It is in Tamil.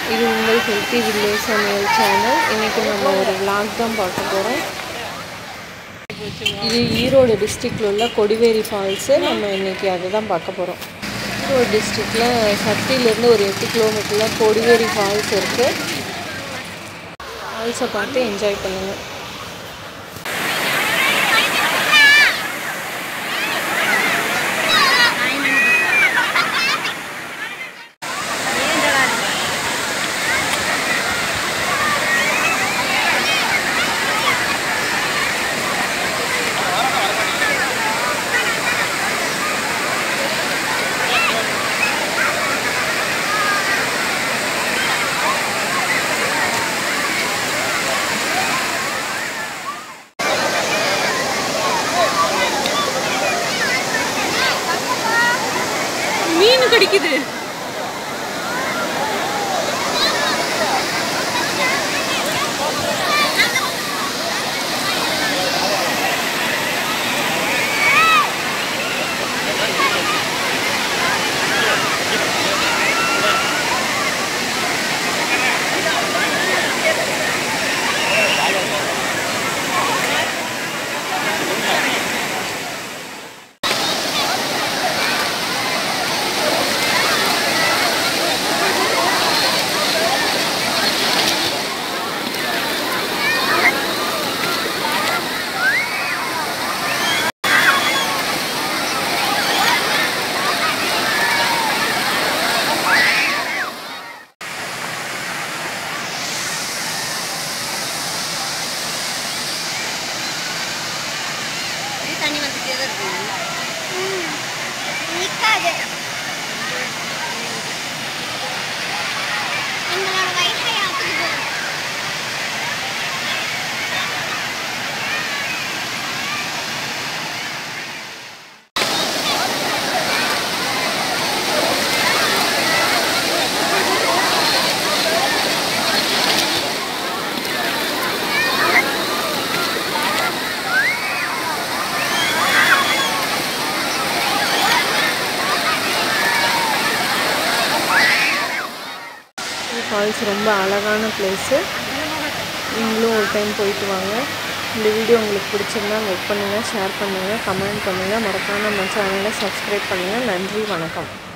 இது உங்கள் ஹெல்த்தி வில்லேஜ் சமையல் சேனல் இன்றைக்கி நம்ம ஒரு vlog தான் பார்க்க போகிறோம் இது ஈரோடு டிஸ்ட்ரிக்டில் உள்ள கொடிவேரி ஃபால்ஸு நம்ம இன்றைக்கி அதை தான் பார்க்க போகிறோம் ஈரோடு டிஸ்ட்ரிக்டில் சக்தியிலேருந்து ஒரு எட்டு கிலோமீட்டரில் கொடிவேரி ஃபால்ஸ் இருக்குது ஃபால்ஸை பார்த்து என்ஜாய் பண்ணுங்கள் மீன் கடிக்குது தண்ணி வந்துட்டே தான் இருக்கு நிற்காது எங்களோட வைஃபை ஆஃபுக்கு போகும் ஃபால்ஸ் ரொம்ப அழகான பிளேஸு நீங்களும் ஒரு டைம் போயிட்டு வாங்க இந்த வீடியோ உங்களுக்கு பிடிச்சிருந்தா லைக் பண்ணுங்கள் ஷேர் பண்ணுங்கள் கமெண்ட் பண்ணுங்கள் மறக்காம நம்ம சேனலை சப்ஸ்கிரைப் பண்ணுங்கள் நன்றி வணக்கம்